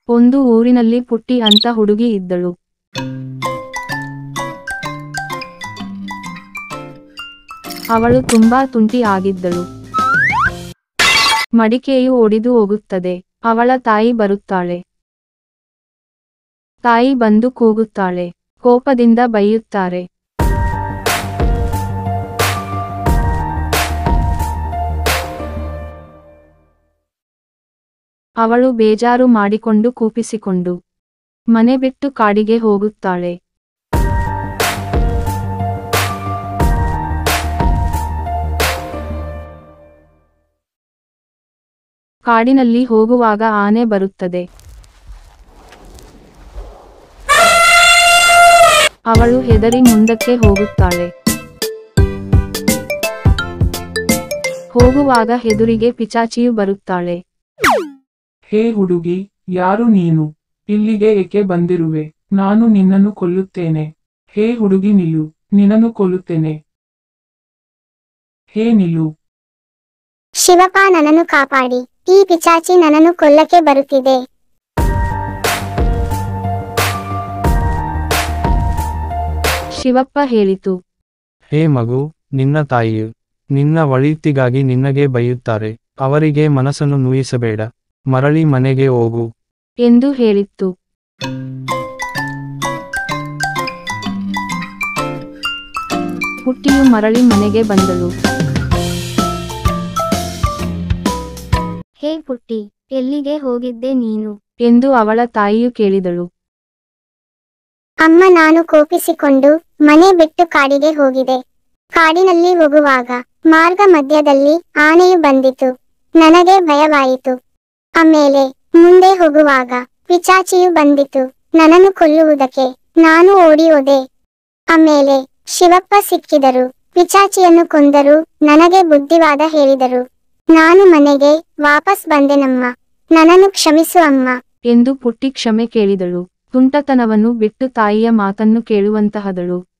ಒಂದು ಊರಿನಲ್ಲಿ ಪುಟ್ಟಿ ಅಂತ ಹುಡುಗಿ ಇದ್ದಳು ಅವಳು ತುಂಬಾ ತುಂಟಿ ಆಗಿದ್ದಳು ಮಡಿಕೆಯು ಒಡಿದು ಹೋಗುತ್ತದೆ ಅವಳ ತಾಯಿ ಬರುತ್ತಾಳೆ ತಾಯಿ ಬಂದು ಕೂಗುತ್ತಾಳೆ ಕೋಪದಿಂದ ಬೈಯುತ್ತಾರೆ ಅವಳು ಬೇಜಾರು ಮಾಡಿಕೊಂಡು ಕೂಪಿಸಿಕೊಂಡು ಮನೆ ಬಿಟ್ಟು ಕಾಡಿಗೆ ಹೋಗುತ್ತಾಳೆ ಕಾಡಿನಲ್ಲಿ ಹೋಗುವಾಗ ಆನೆ ಬರುತ್ತದೆ ಅವಳು ಹೆದರಿ ಮುಂದಕ್ಕೆ ಹೋಗುತ್ತಾಳೆ ಹೋಗುವಾಗ ಹೆದುರಿಗೆ ಪಿಚಾಚಿಯು ಬರುತ್ತಾಳೆ ಹೇ ಹುಡುಗಿ ಯಾರು ನೀನು ಇಲ್ಲಿಗೆ ಏಕೆ ಬಂದಿರುವೆ ನಾನು ನಿನ್ನನ್ನು ಕೊಲ್ಲುತ್ತೇನೆ ಹೇ ಹುಡುಗಿ ನಿಲ್ಲು ನಿನ್ನನ್ನು ಕೊಲ್ಲುತ್ತೇನೆ ಹೇ ನಿಲ್ಲು ಶಿವಪ್ಪ ನನ್ನನ್ನು ಕಾಪಾಡಿ ಈ ಪಿಚಾಚಿ ನನ್ನನ್ನು ಕೊಲ್ಲಕ್ಕೆ ಬರುತ್ತಿದೆ ಶಿವಪ್ಪ ಹೇಳಿತು ಹೇ ಮಗು ನಿನ್ನ ತಾಯಿಯು ನಿನ್ನ ಒಳಿತಿಗಾಗಿ ನಿನ್ನಗೆ ಬೈಯುತ್ತಾರೆ ಅವರಿಗೆ ಮನಸ್ಸನ್ನು ನೋಯಿಸಬೇಡ ಮರಳಿ ಮನೆಗೆ ಹೋಗು ಎಂದು ಹೇಳಿತ್ತು ಪುಟ್ಟಿಯು ಮರಳಿ ಮನೆಗೆ ಬಂದಳು ಹೇ ಪುಟ್ಟಿ ಎಲ್ಲಿಗೆ ಹೋಗಿದ್ದೆ ನೀನು ಎಂದು ಅವಳ ತಾಯಿಯು ಕೇಳಿದಳು ಅಮ್ಮ ನಾನು ಕೋಪಿಸಿಕೊಂಡು ಮನೆ ಬಿಟ್ಟು ಕಾಡಿಗೆ ಹೋಗಿದೆ ಕಾಡಿನಲ್ಲಿ ಹೋಗುವಾಗ ಮಾರ್ಗ ಮಧ್ಯದಲ್ಲಿ ಆನೆಯು ಬಂದಿತು ನನಗೆ ಭಯವಾಯಿತು ಆಮೇಲೆ ಮುಂದೆ ಹೋಗುವಾಗ ಪಿಚಾಚಿಯು ಬಂದಿತು ನನ್ನನ್ನು ಕೊಲ್ಲುವುದಕ್ಕೆ ನಾನು ಓಡಿ ಹೋದೆ ಆಮೇಲೆ ಶಿವಪ್ಪ ಸಿಕ್ಕಿದರು ಪಿಚಾಚಿಯನ್ನು ಕೊಂದರು ನನಗೆ ಬುದ್ಧಿವಾದ ಹೇಳಿದರು ನಾನು ಮನೆಗೆ ವಾಪಸ್ ಬಂದೆನಮ್ಮ ನನ್ನನ್ನು ಕ್ಷಮಿಸು ಅಮ್ಮ ಎಂದು ಪುಟ್ಟಿ ಕ್ಷಮೆ ಕೇಳಿದಳು ತುಂಟತನವನ್ನು ಬಿಟ್ಟು ತಾಯಿಯ ಮಾತನ್ನು ಕೇಳುವಂತಹದಳು